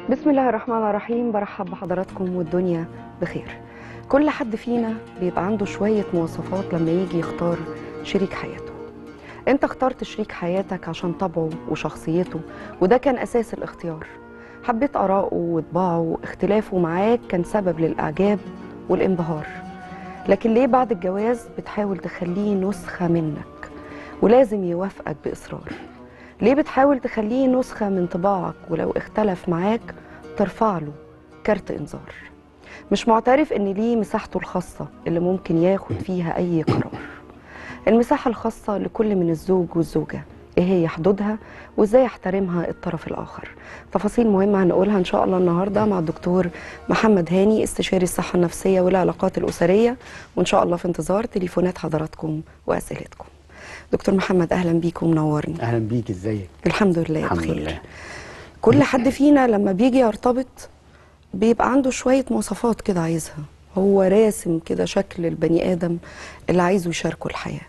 بسم الله الرحمن الرحيم برحب بحضراتكم والدنيا بخير كل حد فينا بيبقى عنده شوية مواصفات لما يجي يختار شريك حياته انت اخترت شريك حياتك عشان طبعه وشخصيته وده كان أساس الاختيار حبيت آراءه وطباعه واختلافه معاك كان سبب للإعجاب والانبهار لكن ليه بعد الجواز بتحاول تخليه نسخة منك ولازم يوافقك بإصرار ليه بتحاول تخليه نسخة من طباعك ولو اختلف معاك ترفع له كارت إنذار مش معترف إن ليه مساحته الخاصة اللي ممكن ياخد فيها أي قرار المساحة الخاصة لكل من الزوج والزوجة ايه هي حدودها وازاي يحترمها الطرف الاخر تفاصيل مهمه هنقولها ان شاء الله النهارده مع الدكتور محمد هاني استشاري الصحه النفسيه والعلاقات الاسريه وان شاء الله في انتظار تليفونات حضراتكم واسئلتكم دكتور محمد اهلا بيك ومنورني اهلا بيك ازيك الحمد لله الحمد بخير لله كل حد فينا لما بيجي يرتبط بيبقى عنده شويه مواصفات كده عايزها هو راسم كده شكل البني ادم اللي عايزه يشاركه الحياه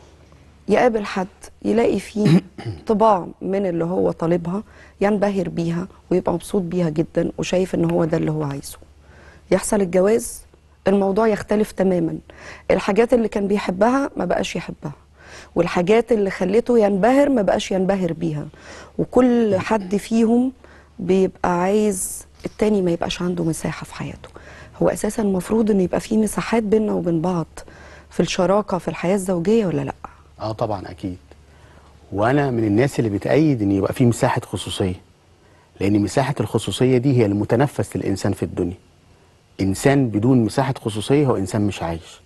يقابل حد يلاقي فيه طباع من اللي هو طالبها ينبهر بيها ويبقى مبسوط بيها جدا وشايف ان هو ده اللي هو عايزه يحصل الجواز الموضوع يختلف تماما الحاجات اللي كان بيحبها ما بقاش يحبها والحاجات اللي خلته ينبهر ما بقاش ينبهر بيها وكل حد فيهم بيبقى عايز التاني ما يبقاش عنده مساحة في حياته هو أساسا المفروض إن يبقى في مساحات بيننا وبين بعض في الشراكة في الحياة الزوجية ولا لأ؟ اه طبعا اكيد وانا من الناس اللي بتأيد ان يبقى في مساحه خصوصيه لان مساحه الخصوصيه دي هي المتنفس للانسان في الدنيا انسان بدون مساحه خصوصيه هو انسان مش عايش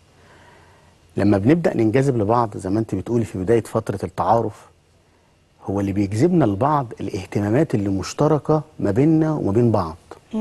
لما بنبدا ننجذب لبعض زي ما انت بتقولي في بدايه فتره التعارف هو اللي بيجذبنا لبعض الاهتمامات اللي مشتركه ما بيننا وما بين بعض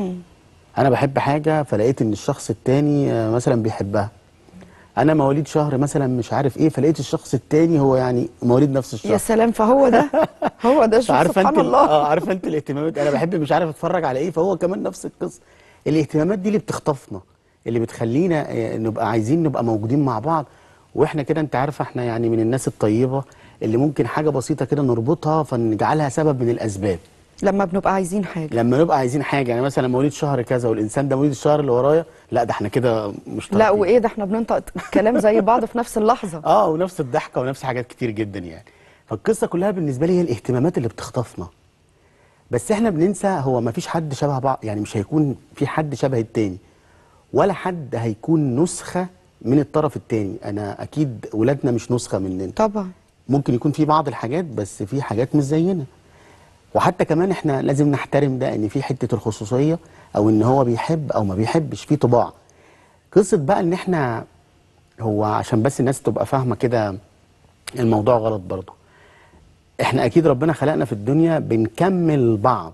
انا بحب حاجه فلقيت ان الشخص التاني آه، مثلا بيحبها انا مواليد شهر مثلا مش عارف ايه فلقيت الشخص التاني هو يعني مواليد نفس الشهر يا سلام فهو ده هو ده شوف عارفه سبحان انت ال- الله اه عارفه انت الاهتمامات انا بحب مش عارف اتفرج على ايه فهو كمان نفس القصه الاهتمامات دي اللي بتخطفنا اللي بتخلينا آه، نبقى عايزين نبقى موجودين مع بعض واحنا كده انت عارفه احنا يعني من الناس الطيبه اللي ممكن حاجه بسيطه كده نربطها فنجعلها سبب من الاسباب لما بنبقى عايزين حاجة لما نبقى عايزين حاجه يعني مثلا مواليد شهر كذا والانسان ده مواليد الشهر اللي ورايا لا ده احنا كده مش لا وايه ده احنا بننطق كلام زي بعض في نفس اللحظة اه ونفس الضحكه ونفس حاجات كتير جدا يعني فالقصه كلها بالنسبه لي هي الاهتمامات اللي بتخطفنا بس احنا بننسى هو ما فيش حد شبه بعض يعني مش هيكون في حد شبه التاني ولا حد هيكون نسخه من الطرف التاني انا اكيد ولادنا مش نسخه مننا طبعا ممكن يكون في بعض الحاجات بس في حاجات مش زينا وحتى كمان احنا لازم نحترم ده ان في حته الخصوصيه او ان هو بيحب او ما بيحبش في طباع قصه بقى ان احنا هو عشان بس الناس تبقى فاهمه كده الموضوع غلط برضه احنا اكيد ربنا خلقنا في الدنيا بنكمل بعض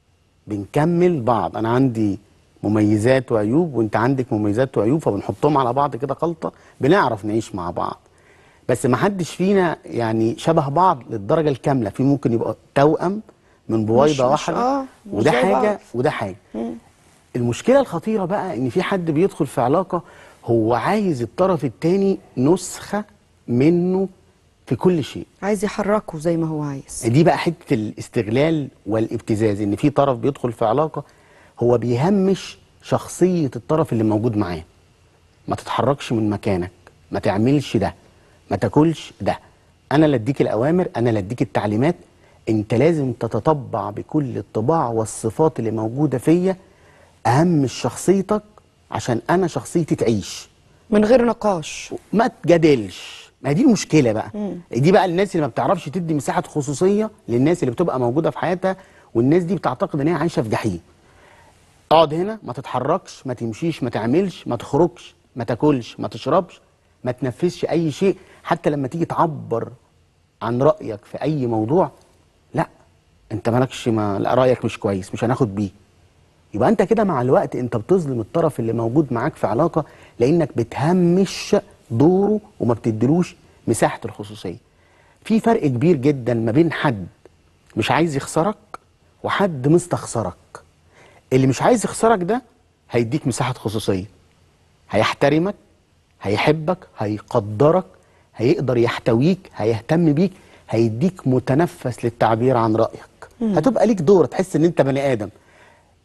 بنكمل بعض انا عندي مميزات وعيوب وانت عندك مميزات وعيوب فبنحطهم على بعض كده خلطه بنعرف نعيش مع بعض بس ما حدش فينا يعني شبه بعض للدرجه الكامله في ممكن يبقى توأم من مش- بويضه مش- واحده آه، مش وده زي حاجه بعض. وده حاجه المشكله الخطيره بقى ان في حد بيدخل في علاقه هو عايز الطرف التاني نسخه منه في كل شيء عايز يحركه زي ما هو عايز دي بقى حته الاستغلال والابتزاز ان في طرف بيدخل في علاقه هو بيهمش شخصيه الطرف اللي موجود معاه ما تتحركش من مكانك ما تعملش ده ما تاكلش ده انا اللي اديك الاوامر انا اللي اديك التعليمات انت لازم تتطبع بكل الطباع والصفات اللي موجوده فيا اهم شخصيتك عشان انا شخصيتي تعيش من غير نقاش ما تجادلش ما دي المشكله بقى دي بقى الناس اللي ما بتعرفش تدي مساحه خصوصيه للناس اللي بتبقى موجوده في حياتها والناس دي بتعتقد ان هي عايشه في جحيم اقعد هنا ما تتحركش ما تمشيش ما تعملش ما تخرجش ما تاكلش ما تشربش ما تنفذش اي شيء حتى لما تيجي تعبر عن رايك في اي موضوع لا انت مالكش ما لا رايك مش كويس مش هناخد بيه يبقى انت كده مع الوقت انت بتظلم الطرف اللي موجود معاك في علاقه لانك بتهمش دوره وما بتديلوش مساحه الخصوصيه. في فرق كبير جدا ما بين حد مش عايز يخسرك وحد مستخسرك. اللي مش عايز يخسرك ده هيديك مساحه خصوصيه. هيحترمك هيحبك هيقدرك هيقدر يحتويك هيهتم بيك هيديك متنفس للتعبير عن رايك. هتبقى ليك دور تحس ان انت بني ادم.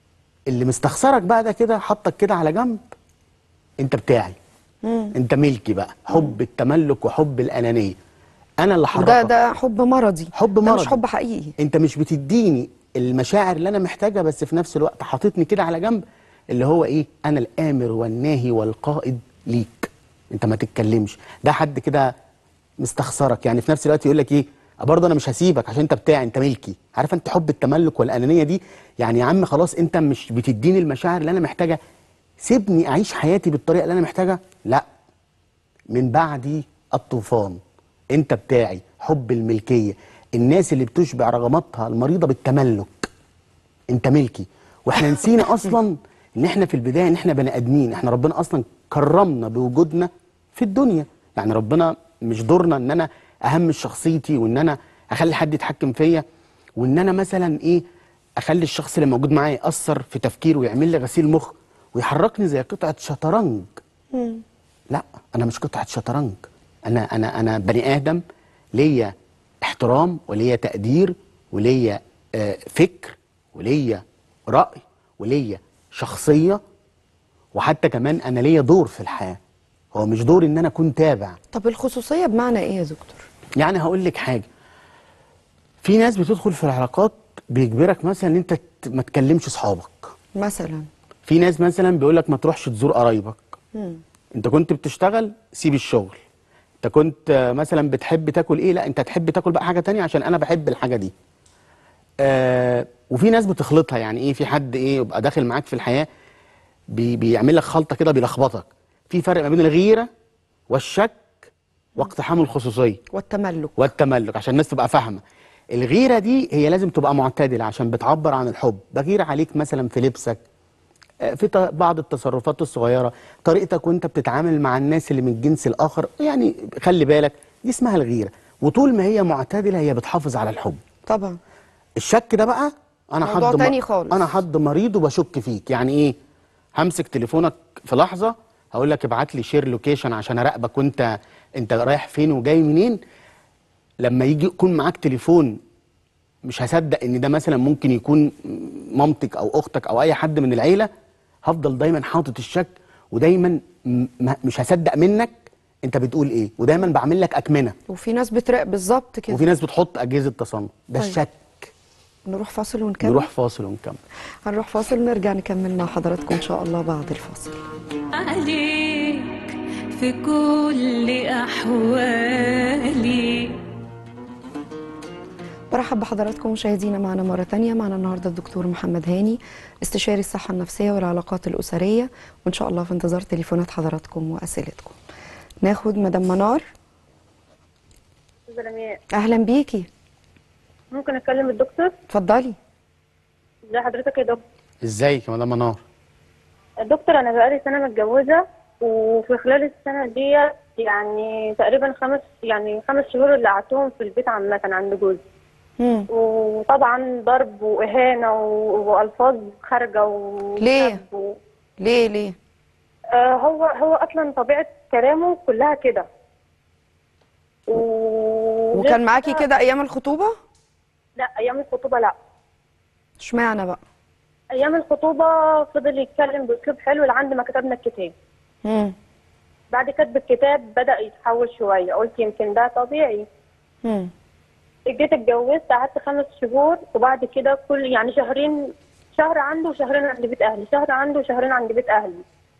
اللي مستخسرك بقى ده كده حطك كده على جنب انت بتاعي انت ملكي بقى حب التملك وحب الانانيه انا اللي حركك وده ده حب مرضي حب ده مرضي مش حب حقيقي انت مش بتديني المشاعر اللي انا محتاجها بس في نفس الوقت حاططني كده على جنب اللي هو ايه انا الامر والناهي والقائد ليك انت ما تتكلمش ده حد كده مستخسرك يعني في نفس الوقت يقول لك ايه برضه انا مش هسيبك عشان انت بتاعي انت ملكي عارف انت حب التملك والانانيه دي يعني يا عم خلاص انت مش بتديني المشاعر اللي انا محتاجها سيبني اعيش حياتي بالطريقه اللي انا محتاجها لا من بعدي الطوفان انت بتاعي حب الملكيه الناس اللي بتشبع رغباتها المريضه بالتملك انت ملكي واحنا نسينا اصلا ان احنا في البدايه ان احنا بني ادمين احنا ربنا اصلا كرمنا بوجودنا في الدنيا يعني ربنا مش دورنا ان انا اهمش شخصيتي وان انا اخلي حد يتحكم فيا وان انا مثلا ايه اخلي الشخص اللي موجود معايا ياثر في تفكيره ويعمل لي غسيل مخ ويحركني زي قطعه شطرنج لا انا مش قطعه شطرنج انا انا انا بني ادم ليا احترام وليا تقدير وليا آه، فكر وليا راي وليا شخصيه وحتى كمان انا ليا دور في الحياه هو مش دور ان انا اكون تابع طب الخصوصيه بمعنى ايه يا دكتور يعني هقول لك حاجه في ناس بتدخل في العلاقات بيجبرك مثلا ان انت ت- ما تكلمش اصحابك مثلا في ناس مثلا بيقول لك ما تروحش تزور قرايبك مم. انت كنت بتشتغل سيب الشغل انت كنت آه، مثلا بتحب تاكل ايه لا انت تحب تاكل بقى حاجه تانية عشان انا بحب الحاجه دي آه وفي ناس بتخلطها يعني ايه في حد ايه يبقى داخل معاك في الحياه بي بيعمل لك خلطه كده بيلخبطك في فرق ما بين الغيره والشك واقتحام الخصوصيه والتملك والتملك عشان الناس تبقى فاهمه الغيره دي هي لازم تبقى معتدله عشان بتعبر عن الحب بغير عليك مثلا في لبسك آه، في ت- بعض التصرفات الصغيره طريقتك وانت بتتعامل مع الناس اللي من الجنس الاخر يعني خلي بالك دي اسمها الغيره وطول ما هي معتدله هي بتحافظ على الحب طبعا الشك ده بقى انا موضوع حد تاني خالص. انا حد مريض وبشك فيك يعني ايه همسك تليفونك في لحظه هقول لك ابعت لي شير لوكيشن عشان اراقبك وانت انت رايح فين وجاي منين لما يجي يكون معاك تليفون مش هصدق ان ده مثلا ممكن يكون مامتك او اختك او اي حد من العيله هفضل دايما حاطط الشك ودايما م- م- مش هصدق منك انت بتقول ايه ودايما بعمل لك اكمنه وفي ناس بتراقب بالظبط كده وفي ناس بتحط اجهزه تصنع ده طيب. الشك نروح فاصل ونكمل نروح فاصل ونكمل هنروح فاصل نرجع نكمل مع حضراتكم ان شاء الله بعد الفاصل عليك في كل أحوالي برحب بحضراتكم مشاهدينا معنا مرة تانية معنا النهاردة الدكتور محمد هاني استشاري الصحة النفسية والعلاقات الأسرية وإن شاء الله في انتظار تليفونات حضراتكم وأسئلتكم ناخد مدام منار زلمياء أهلا بيكي ممكن اكلم الدكتور اتفضلي ازي حضرتك يا دكتور ازيك يا مدام منار دكتور انا بقالي سنه متجوزه وفي خلال السنه دي يعني تقريبا خمس يعني خمس شهور اللي قعدتهم في البيت عامه عند جوزي مم. وطبعا ضرب واهانه و- والفاظ خارجه و ليه؟ و... ليه ليه آه هو هو اصلا طبيعه كلامه كلها كده و... وكان معاكي كده أيام الخطوبة لا ايام الخطوبه لا اشمعنى بقى ايام الخطوبه فضل يتكلم باسلوب حلو لعند ما كتبنا الكتاب مم. بعد كتب الكتاب بدأ يتحول شوية قلت يمكن ده طبيعي مم. جيت اتجوزت قعدت خمس شهور وبعد كده كل يعني شهرين شهر عنده وشهرين عند بيت أهلي شهر عنده وشهرين عند بيت أهلي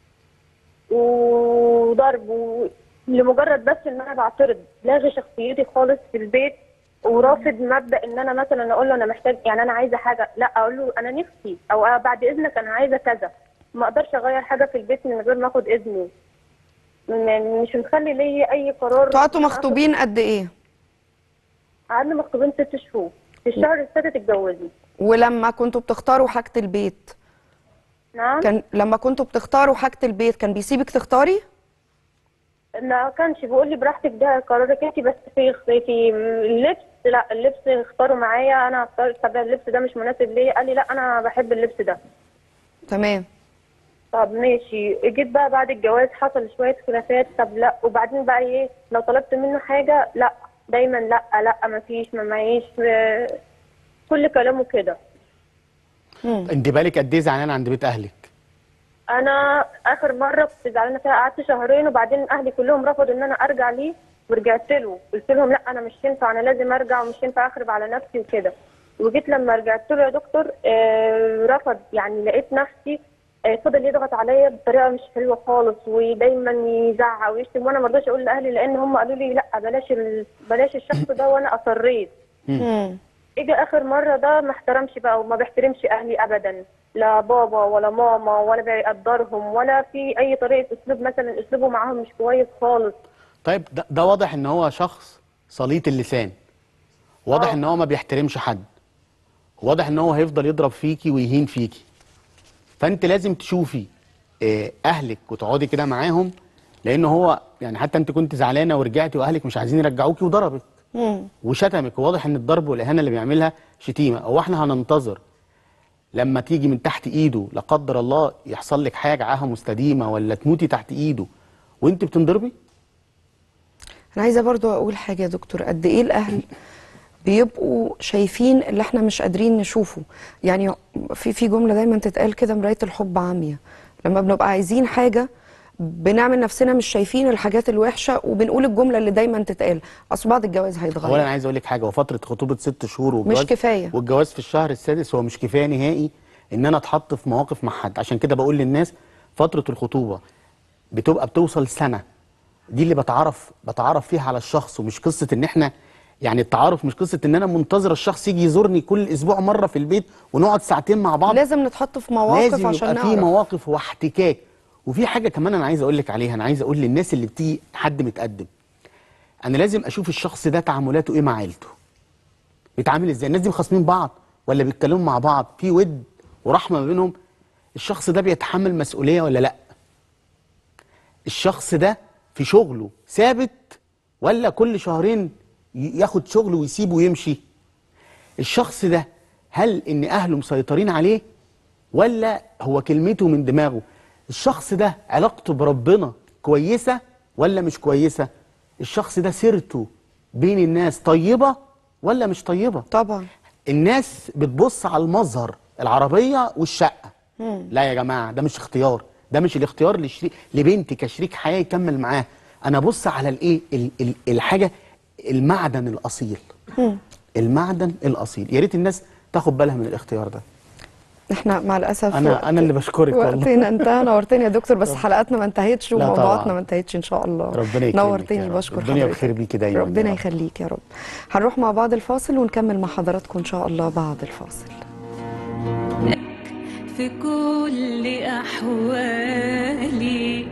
وضرب و... لمجرد بس ان انا بعترض لاغي شخصيتي خالص في البيت ورافض مبدا ان انا مثلا اقول له انا محتاج يعني انا عايزه حاجه لا اقول له انا نفسي او أنا بعد اذنك انا عايزه كذا ما اقدرش اغير حاجه في البيت من غير ما اخد اذنه م- مش مخلي ليا اي قرار انتوا مخطوبين قد إيه قعدنا مخطوبين ست شهور في الشهر اللي فاتت اتجوزنا ولما كنتوا بتختاروا حاجة البيت نعم كان لما كنتوا بتختاروا حاجة البيت كان بيسيبك تختاري ما كانش بيقول لي براحتك ده قرارك انت بس في في اللبس لا اللبس اختاروا معايا انا اختار طب اللبس ده مش مناسب ليا قال لي لا انا بحب اللبس ده تمام طب ماشي جيت بقى بعد الجواز حصل شويه خلافات طب لا وبعدين بقى ايه لو طلبت منه حاجه لا دايما لا لا ما فيش ما معيش آه، كل كلامه كده انت بالك قد ايه زعلانه عند بيت اهلك انا اخر مره كنت زعلانه فيها قعدت شهرين وبعدين اهلي كلهم رفضوا ان انا ارجع ليه ورجعت له قلت لهم لا انا مش ينفع انا لازم ارجع ومش ينفع اخرب على نفسي وكده وجيت لما رجعت له يا دكتور آه رفض يعني لقيت نفسي آه فضل يضغط عليا بطريقه مش حلوه خالص ودايما يزعق ويشتم وانا ما رضيتش اقول لاهلي لان هم قالوا لي لا بلاش ال... بلاش الشخص ده وانا اصريت مم. اجى اخر مره ده ما احترمش بقى وما بيحترمش اهلي ابدا لا بابا ولا ماما ولا بيقدرهم ولا في اي طريقه اسلوب مثلا اسلوبه معاهم مش كويس خالص طيب ده, ده واضح ان هو شخص سليط اللسان واضح آه. ان هو ما بيحترمش حد واضح ان هو هيفضل يضرب فيكي ويهين فيكي فانت لازم تشوفي آه، اهلك وتقعدي كده معاهم لان هو يعني حتى انت كنت زعلانه ورجعتي واهلك مش عايزين يرجعوكي وضربك مم. وشتمك وواضح ان الضرب والاهانه اللي بيعملها شتيمه هو احنا هننتظر لما تيجي من تحت ايده لا قدر الله يحصل لك حاجه عاهه مستديمه ولا تموتي تحت ايده وانت بتنضربي انا عايزه برضو اقول حاجه يا دكتور قد ايه الاهل بيبقوا شايفين اللي احنا مش قادرين نشوفه يعني في في جمله دايما تتقال كده مرايه الحب عاميه لما بنبقى عايزين حاجه بنعمل نفسنا مش شايفين الحاجات الوحشه وبنقول الجمله اللي دايما تتقال اصل بعد الجواز اولا انا هيتغير عايز اقول لك حاجه هو فتره خطوبه ست شهور والجواز مش كفاية. والجواز في الشهر السادس هو مش كفايه نهائي ان انا اتحط في مواقف مع حد عشان كده بقول للناس فتره الخطوبه بتبقى بتوصل سنه دي اللي بتعرف بتعرف فيها على الشخص ومش قصه ان احنا يعني التعارف مش قصه ان انا منتظر الشخص يجي يزورني كل اسبوع مره في البيت ونقعد ساعتين مع بعض لازم نتحط في مواقف لازم عشان يبقى في نعرف مواقف واحتكاك وفي حاجه كمان انا عايز اقول لك عليها انا عايز اقول للناس اللي بتيجي حد متقدم انا لازم اشوف الشخص ده تعاملاته ايه مع عيلته بيتعامل ازاي الناس دي مخاصمين بعض ولا بيتكلموا مع بعض في ود ورحمه ما بينهم الشخص ده بيتحمل مسؤوليه ولا لا الشخص ده في شغله ثابت ولا كل شهرين ي- ياخد شغله ويسيبه ويمشي الشخص ده هل ان اهله مسيطرين عليه ولا هو كلمته من دماغه الشخص ده علاقته بربنا كويسه ولا مش كويسه الشخص ده سيرته بين الناس طيبه ولا مش طيبه طبعا الناس بتبص على المظهر العربيه والشقه لا يا جماعه ده مش اختيار ده مش الاختيار لشريك لبنتي كشريك حياه يكمل معاه انا ابص على الايه ال- ال- الحاجه المعدن الاصيل المعدن الاصيل يا ريت الناس تاخد بالها من الاختيار ده احنا مع الاسف انا انا اللي بشكرك والله وقتنا انتهى نورتني يا دكتور بس حلقاتنا ما انتهتش لا وموضوعاتنا طبعا. ما انتهتش ان شاء الله ربنا يكرمك نورتني يا رب. بشكر الدنيا حضرتك. بخير بيكي دايما يا ربنا رب. يخليك يا رب هنروح مع بعض الفاصل ونكمل مع حضراتكم ان شاء الله بعد الفاصل في كل أحوالي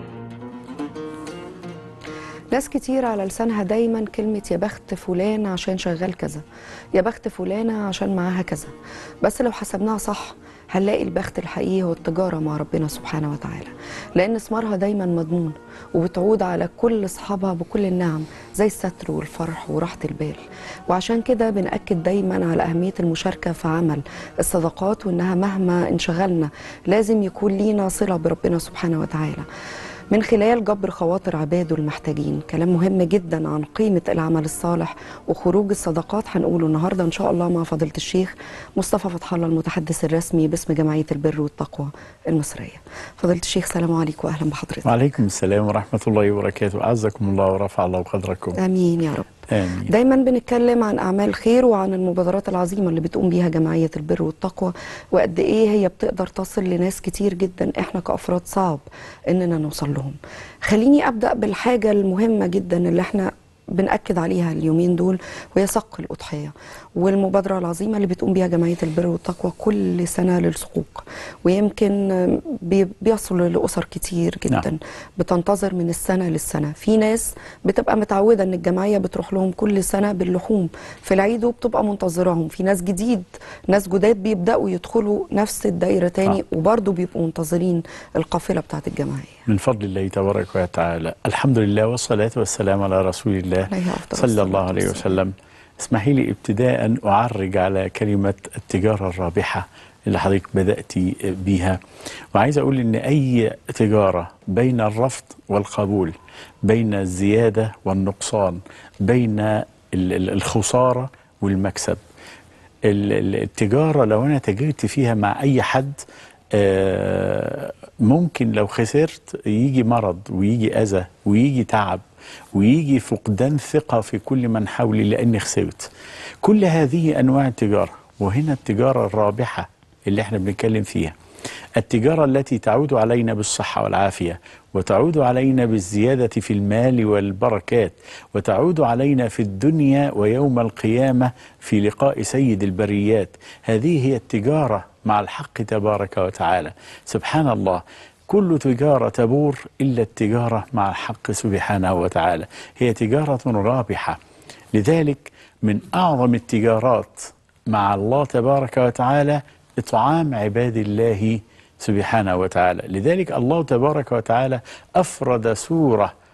ناس كتير على لسانها دايما كلمة يا بخت فلان عشان شغال كذا يا بخت فلانة عشان معاها كذا بس لو حسبناها صح هنلاقي البخت الحقيقي هو التجارة مع ربنا سبحانه وتعالى لأن ثمارها دايما مضمون وبتعود على كل أصحابها بكل النعم زي الستر والفرح وراحة البال وعشان كده بنأكد دايما على أهمية المشاركة في عمل الصدقات وإنها مهما انشغلنا لازم يكون لينا صلة بربنا سبحانه وتعالى من خلال جبر خواطر عباده المحتاجين كلام مهم جدا عن قيمة العمل الصالح وخروج الصدقات هنقوله النهاردة إن شاء الله مع فضيلة الشيخ مصطفى فتح الله المتحدث الرسمي باسم جمعية البر والتقوى المصرية فضيلة الشيخ سلام عليكم وأهلا بحضرتك وعليكم السلام ورحمة الله وبركاته أعزكم الله ورفع الله قدركم آمين يا رب آمين دايما بنتكلم عن اعمال خير وعن المبادرات العظيمه اللي بتقوم بيها جمعيه البر والتقوى وقد ايه هي بتقدر تصل لناس كتير جدا احنا كافراد صعب اننا نوصل لهم خليني ابدا بالحاجه المهمه جدا اللي احنا بنأكد عليها اليومين دول وهي صق الأضحية والمبادرة العظيمة اللي بتقوم بيها جمعية البر والتقوى كل سنة للصقوق ويمكن بي- بيصل لأسر كتير جدا نعم. بتنتظر من السنة للسنة في ناس بتبقى متعودة ان الجمعية بتروح لهم كل سنة باللحوم في العيد وبتبقى منتظراهم في ناس جديد ناس جداد بيبدأوا يدخلوا نفس الدايرة تاني آه. وبرضه بيبقوا منتظرين القافلة بتاعت الجمعية من فضل الله تبارك وتعالى الحمد لله والصلاة والسلام على رسول الله عليه أفضل صلى الصلاة الله عليه والسلام. وسلم اسمحي لي ابتداء أعرج على كلمة التجارة الرابحة اللي حضرتك بدأت بيها وعايز أقول إن أي تجارة بين الرفض والقبول بين الزيادة والنقصان بين ال- ال- الخسارة والمكسب ال- ال- التجارة لو أنا تاجرت فيها مع أي حد آه، ممكن لو خسرت يجي مرض ويجي أذى ويجي تعب ويجي فقدان ثقة في كل من حولي لأني خسرت كل هذه أنواع التجارة وهنا التجارة الرابحة اللي احنا بنتكلم فيها التجارة التي تعود علينا بالصحة والعافية وتعود علينا بالزيادة في المال والبركات وتعود علينا في الدنيا ويوم القيامة في لقاء سيد البريات هذه هي التجارة مع الحق تبارك وتعالى سبحان الله كل تجارة تبور إلا التجارة مع الحق سبحانه وتعالى هي تجارة رابحة لذلك من أعظم التجارات مع الله تبارك وتعالى إطعام عباد الله سبحانه وتعالى لذلك الله تبارك وتعالى أفرد سورة آه،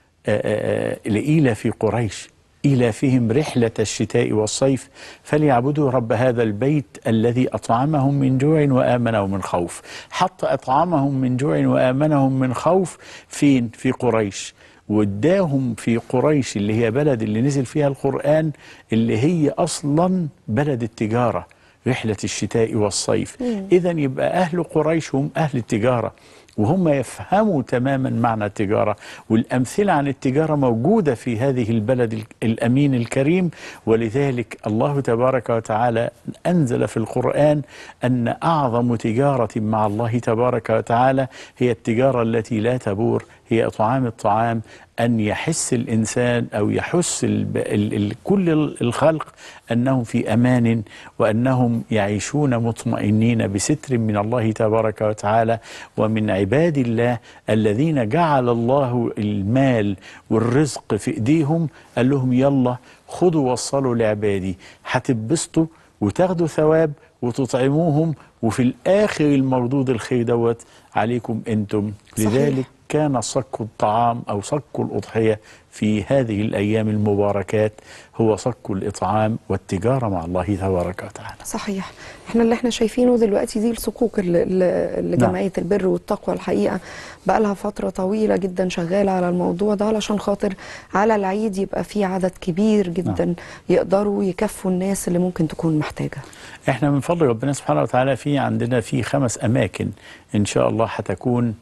آه، آه، لإيلاف قريش إيلافهم رحلة الشتاء والصيف فليعبدوا رب هذا البيت الذي أطعمهم من جوع وآمنهم من خوف حتى أطعمهم من جوع وآمنهم من خوف فين في قريش واداهم في قريش اللي هي بلد اللي نزل فيها القرآن اللي هي أصلا بلد التجارة رحلة الشتاء والصيف إذا يبقى أهل قريش هم أهل التجارة وهم يفهموا تماما معنى التجارة والأمثلة عن التجارة موجودة في هذه البلد ال- الأمين الكريم ولذلك الله تبارك وتعالى أنزل في القرآن أن أعظم تجارة مع الله تبارك وتعالى هي التجارة التي لا تبور هي إطعام الطعام أن يحس الإنسان أو يحس ال ال ال كل ال- الخلق أنهم في أمان وأنهم يعيشون مطمئنين بستر من الله تبارك وتعالى ومن عباد الله الذين جعل الله المال والرزق في إيديهم قال لهم يلا خذوا وصلوا لعبادي هتتبسطوا وتاخدوا ثواب وتطعموهم وفي الآخر المردود الخير دوت عليكم أنتم صحيح. لذلك كان صك الطعام أو صك الأضحية في هذه الأيام المباركات هو صك الإطعام والتجارة مع الله تبارك وتعالى صحيح احنا اللي احنا شايفينه دلوقتي دي الصكوك اللي, اللي نعم. جمعيه البر والتقوى الحقيقه بقى لها فتره طويله جدا شغاله على الموضوع ده علشان خاطر على العيد يبقى في عدد كبير جدا يقدروا يكفوا الناس اللي ممكن تكون محتاجه احنا من فضل ربنا سبحانه وتعالى في عندنا في خمس اماكن ان شاء الله هتكون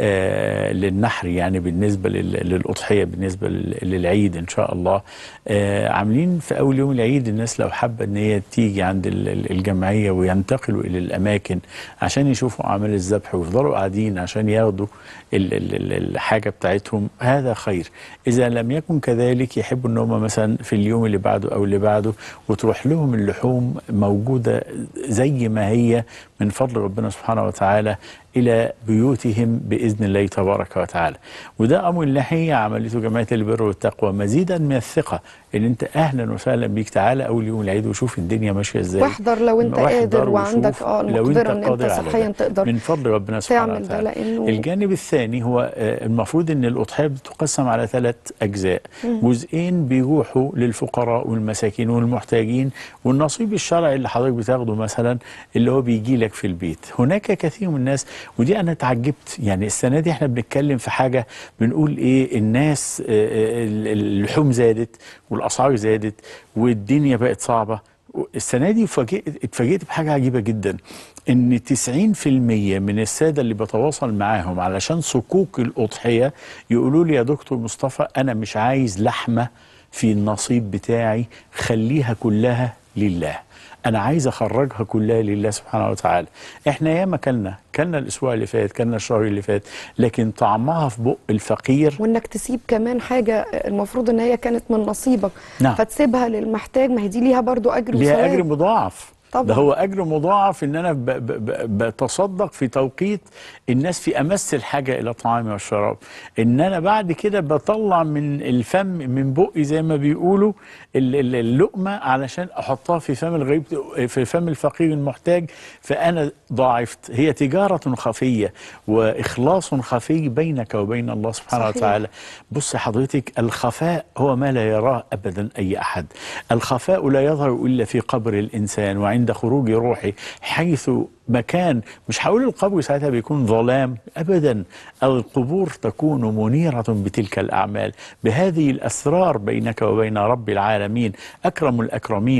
آه للنحر يعني بالنسبه لل- للاضحيه بالنسبه لل- للعيد ان شاء الله آه عاملين في اول يوم العيد الناس لو حابه ان هي تيجي عند ال- ال- الجمعيه وينتقلوا الى الاماكن عشان يشوفوا اعمال الذبح ويفضلوا قاعدين عشان ياخدوا ال- ال- ال- الحاجه بتاعتهم هذا خير اذا لم يكن كذلك يحبوا ان هم مثلا في اليوم اللي بعده او اللي بعده وتروح لهم اللحوم موجوده زي ما هي من فضل ربنا سبحانه وتعالى الى بيوتهم باذن الله تبارك وتعالى وده امر اللي هي عملته جمعيه البر والتقوى مزيدا من الثقه ان انت اهلا وسهلا بيك تعالى اول يوم العيد وشوف الدنيا ماشيه ازاي واحضر لو انت واحضر قادر وشوف وعندك اه لو المقدره ان انت قادر على صحيا ده. تقدر من فضل ربنا سبحانه تعمل ده وتعالى لانه الجانب الثاني هو آه، المفروض ان الاضحيه بتقسم على ثلاث اجزاء جزئين بيروحوا للفقراء والمساكين والمحتاجين والنصيب الشرعي اللي حضرتك بتاخده مثلا اللي هو بيجي لك في البيت هناك كثير من الناس ودي انا اتعجبت يعني السنه دي احنا بنتكلم في حاجه بنقول ايه الناس آه، آه، اللحوم زادت والاسعار زادت والدنيا بقت صعبه السنه دي فاجئت اتفاجئت بحاجه عجيبه جدا ان 90% من الساده اللي بتواصل معاهم علشان صكوك الاضحيه يقولوا لي يا دكتور مصطفى انا مش عايز لحمه في النصيب بتاعي خليها كلها لله انا عايز اخرجها كلها لله سبحانه وتعالى احنا ياما كلنا كلنا الاسبوع اللي فات كلنا الشهر اللي فات لكن طعمها في بق الفقير وانك تسيب كمان حاجه المفروض ان هي كانت من نصيبك نعم. فتسيبها للمحتاج ما هي دي ليها برضو اجر ليها وثواب. اجر مضاعف طبعا. ده هو اجر مضاعف ان انا ب- ب- ب- بتصدق في توقيت الناس في امس الحاجه الى الطعام والشراب ان انا بعد كده بطلع من الفم من بقي زي ما بيقولوا ال- ال- اللقمه علشان احطها في فم الغريب في فم الفقير المحتاج فانا ضاعفت هي تجاره خفيه واخلاص خفي بينك وبين الله سبحانه صحيح. وتعالى بص حضرتك الخفاء هو ما لا يراه ابدا اي احد الخفاء لا يظهر الا في قبر الانسان وعند خروج روحه حيث مكان مش هقول القبر ساعتها بيكون ظلام ابدا القبور تكون منيره بتلك الاعمال بهذه الاسرار بينك وبين رب العالمين اكرم الاكرمين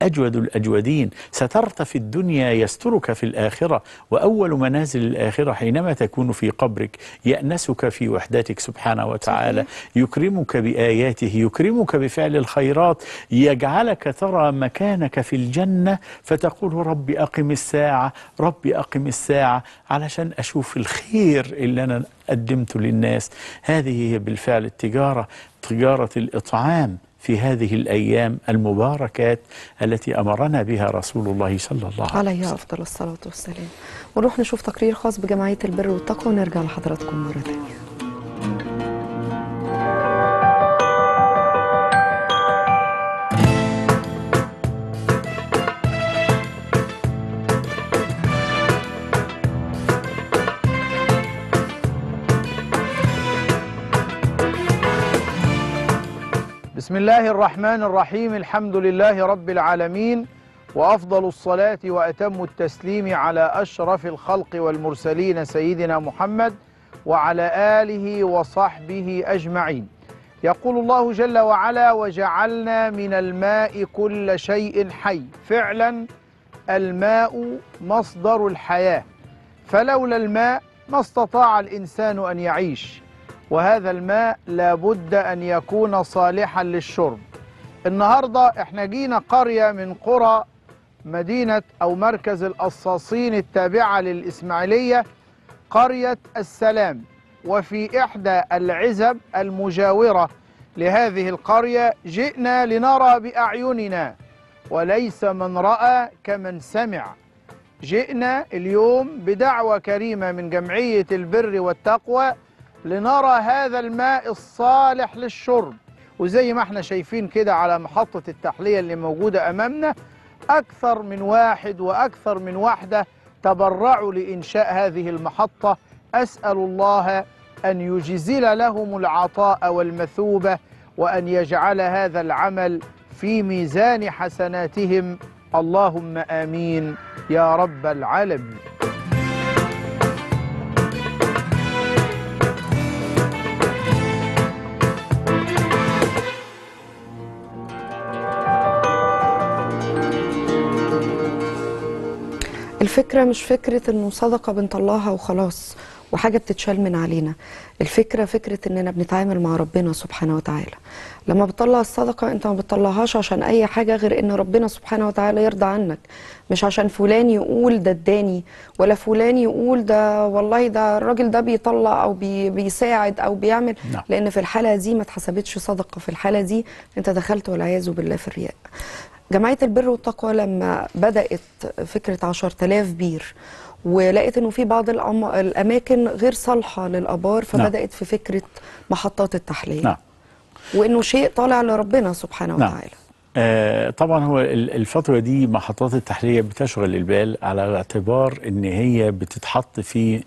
أجود الأجودين سترت في الدنيا يسترك في الآخرة وأول منازل الآخرة حينما تكون في قبرك يأنسك في وحدتك سبحانه وتعالى يكرمك بآياته يكرمك بفعل الخيرات يجعلك ترى مكانك في الجنة فتقول ربي أقم الساعة ربي أقم الساعة علشان أشوف الخير اللي أنا قدمته للناس هذه هي بالفعل التجارة تجارة الإطعام في هذه الأيام المباركات التي أمرنا بها رسول الله صلى الله عليه عليه وسلم أفضل الصلاة والسلام ونروح نشوف تقرير خاص بجمعية البر والتقوى ونرجع لحضراتكم مرة تانية بسم الله الرحمن الرحيم الحمد لله رب العالمين وافضل الصلاه واتم التسليم على اشرف الخلق والمرسلين سيدنا محمد وعلى اله وصحبه اجمعين يقول الله جل وعلا وجعلنا من الماء كل شيء حي فعلا الماء مصدر الحياه فلولا الماء ما استطاع الانسان ان يعيش وهذا الماء لابد أن يكون صالحا للشرب النهاردة احنا جينا قرية من قرى مدينة أو مركز القصاصين التابعة للإسماعيلية قرية السلام وفي إحدى العزب المجاورة لهذه القرية جئنا لنرى بأعيننا وليس من رأى كمن سمع جئنا اليوم بدعوة كريمة من جمعية البر والتقوى لنرى هذا الماء الصالح للشرب وزي ما احنا شايفين كده على محطة التحلية اللي موجودة أمامنا أكثر من واحد وأكثر من واحدة تبرعوا لإنشاء هذه المحطة أسأل الله أن يجزل لهم العطاء والمثوبة وأن يجعل هذا العمل في ميزان حسناتهم اللهم آمين يا رب العالمين الفكرة مش فكرة انه صدقة بنطلعها وخلاص وحاجة بتتشال من علينا الفكرة فكرة اننا بنتعامل مع ربنا سبحانه وتعالى لما بتطلع الصدقة انت ما بتطلعهاش عشان اي حاجة غير ان ربنا سبحانه وتعالى يرضى عنك مش عشان فلان يقول ده اداني ولا فلان يقول ده والله ده الراجل ده بيطلع او بي بيساعد او بيعمل نعم. لان في الحالة دي ما اتحسبتش صدقة في الحالة دي انت دخلت والعياذ بالله في الرياء جمعية البر والتقوى لما بدأت فكرة 10000 بير ولقيت انه في بعض الأم... الاماكن غير صالحه للابار فبدات في فكره محطات التحليه نعم وانه شيء طالع لربنا سبحانه نعم. وتعالى آه طبعا هو ال- الفترة دي محطات التحلية بتشغل البال على اعتبار ان هي بتتحط في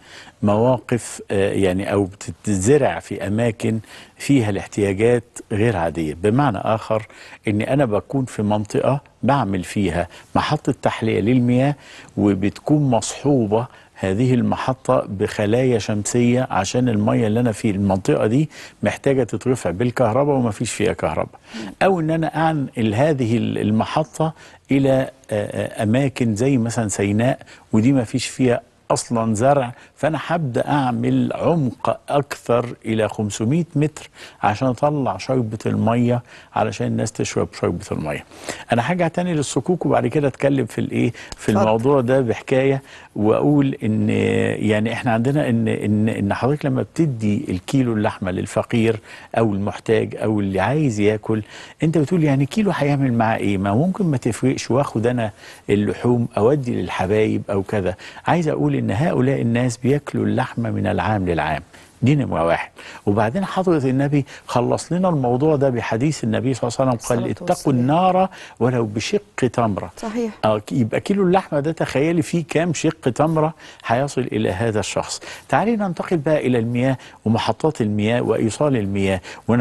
مواقف آه يعني او بتتزرع في اماكن فيها الاحتياجات غير عادية بمعنى اخر ان انا بكون في منطقة بعمل فيها محطة تحلية للمياه وبتكون مصحوبة هذه المحطة بخلايا شمسية عشان المية اللي أنا في المنطقة دي محتاجة تترفع بالكهرباء وما فيش فيها كهرباء أو إن أنا أنقل هذه المحطة إلى آه، آه، أماكن زي مثلا سيناء ودي ما فيش فيها اصلا زرع فانا هبدا اعمل عمق اكثر الى 500 متر عشان اطلع شربة الميه علشان الناس تشرب شربة الميه انا هرجع تاني للصكوك وبعد كده اتكلم في الايه في اتفضل. الموضوع ده بحكايه واقول ان يعني احنا عندنا ان ان ان حضرتك لما بتدي الكيلو اللحمه للفقير او المحتاج او اللي عايز ياكل انت بتقول يعني كيلو هيعمل معاه ايه ما ممكن ما تفرقش واخد انا اللحوم اودي للحبايب او كذا عايز اقول ان هؤلاء الناس بياكلوا اللحمه من العام للعام دي نمرة واحد وبعدين حضرة النبي خلص لنا الموضوع ده بحديث النبي صلى الله عليه وسلم قال الصلاة اتقوا والسلام. النار ولو بشق تمرة صحيح آه، يبقى كيلو اللحمه ده تخيلي فيه كام شق تمره هيصل الى هذا الشخص. تعالي ننتقل بقى الى المياه ومحطات المياه وايصال المياه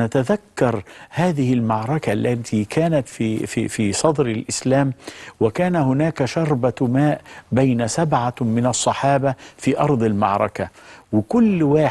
ونتذكر هذه المعركه التي كانت في في في صدر الاسلام وكان هناك شربه ماء بين سبعه من الصحابه في ارض المعركه وكل واحد عايز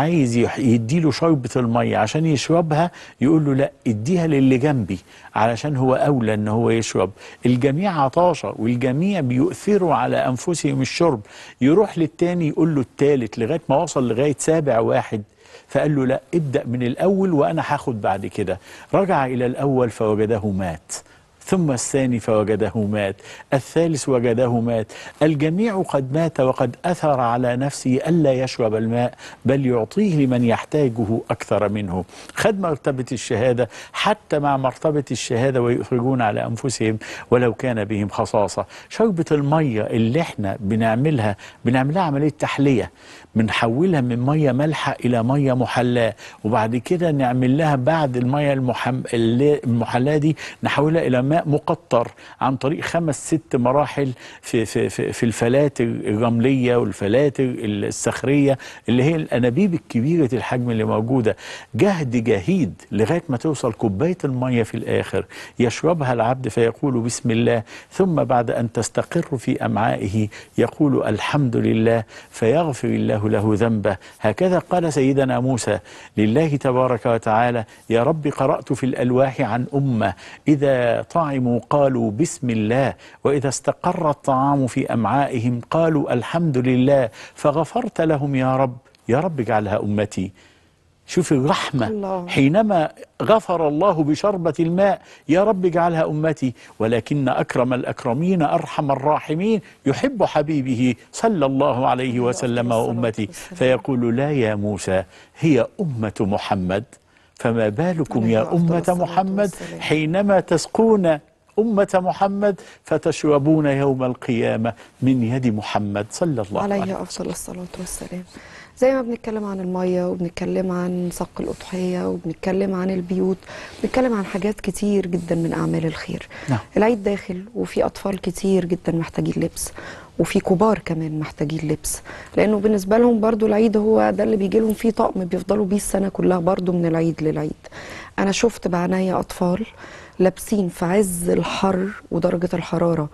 عايز يح- يديله شربة المية عشان يشربها يقول له لا اديها للي جنبي علشان هو أولى ان هو يشرب الجميع عطاشة والجميع بيؤثروا على أنفسهم الشرب يروح للتاني يقول له التالت لغاية ما وصل لغاية سابع واحد فقال له لا ابدأ من الأول وأنا هاخد بعد كده رجع إلى الأول فوجده مات ثم الثاني فوجده مات الثالث وجده مات الجميع قد مات وقد أثر على نفسه ألا يشرب الماء بل يعطيه لمن يحتاجه أكثر منه خد مرتبة الشهادة حتى مع مرتبة الشهادة ويخرجون على أنفسهم ولو كان بهم خصاصة شربة المية اللي احنا بنعملها بنعملها عملية تحلية بنحولها من مية مالحة إلى مية محلاة وبعد كده نعمل لها بعد المية المحم... اللي- المحلاة دي نحولها إلى ماء مقطر عن طريق خمس ست مراحل في, في, في, في الفلاتر الرملية والفلاتر الصخرية اللي هي الأنابيب الكبيرة الحجم اللي موجودة جهد جهيد لغاية ما توصل كوباية المية في الآخر يشربها العبد فيقول بسم الله ثم بعد أن تستقر في أمعائه يقول الحمد لله فيغفر الله له ذنبه هكذا قال سيدنا موسى لله تبارك وتعالى يا رب قرأت في الألواح عن أمة إذا طعموا قالوا بسم الله وإذا استقر الطعام في أمعائهم قالوا الحمد لله فغفرت لهم يا رب يا رب اجعلها أمتي شوف الرحمة الله. حينما غفر الله بشربة الماء يا رب اجعلها أمتي ولكن أكرم الأكرمين أرحم الراحمين يحب حبيبه صلى الله عليه وسلم الصلاة وأمتي والسلام. فيقول لا يا موسى هي أمة محمد فما بالكم عليه يا أفضل أمة الصلاة محمد والسلام. حينما تسقون أمة محمد فتشربون يوم القيامة من يد محمد صلى الله عليه وسلم عليه أفضل الصلاة والسلام زي ما بنتكلم عن المية وبنتكلم عن صق الأضحية وبنتكلم عن البيوت بنتكلم عن حاجات كتير جدا من أعمال الخير نعم. العيد داخل وفي أطفال كتير جدا محتاجين لبس وفي كبار كمان محتاجين لبس لأنه بالنسبة لهم برضو العيد هو ده اللي بيجي لهم فيه طقم بيفضلوا بيه السنة كلها برضو من العيد للعيد أنا شفت بعناية أطفال لابسين في عز الحر ودرجة الحرارة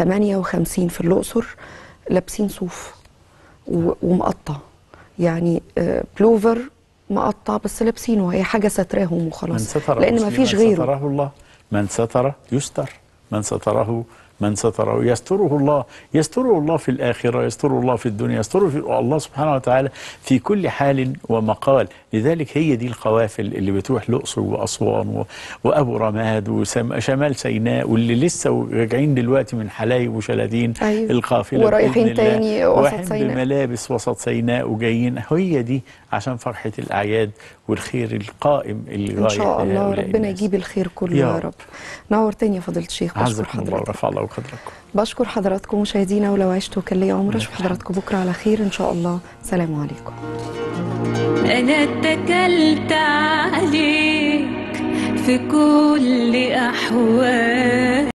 58 في الأقصر لابسين صوف و- ومقطع يعني آه، بلوفر مقطع بس لابسينه هي حاجه ستراهم من وخلاص ستر لان ما مسلما فيش غيره ستره الله من ستر يستر من ستره من ستره يستره الله يستره الله في الآخرة يستره الله في الدنيا يستره في الله سبحانه وتعالى في كل حال ومقال لذلك هي دي القوافل اللي بتروح الأقصر وأسوان و- وأبو رماد وشمال سيناء واللي لسه راجعين دلوقتي من حلايب وشلاتين أيوة. القافلة ورايحين بإذن الله. تاني وسط ورايحين سيناء. بملابس وسط سيناء وجايين هي دي عشان فرحة الأعياد والخير القائم اللي ان شاء رايح الله لهؤلاء ربنا الناس. يجيب الخير كله يا يا رب. رب نورتني يا فضيله الشيخ بشكر عزكم الله حضرتك ورفع الله قدركم بشكر حضراتكم مشاهدينا ولو عشتوا كان لي عمر اشوف حضراتكم بكره على خير ان شاء الله سلام عليكم أنا اتكلت عليك في كل أحوال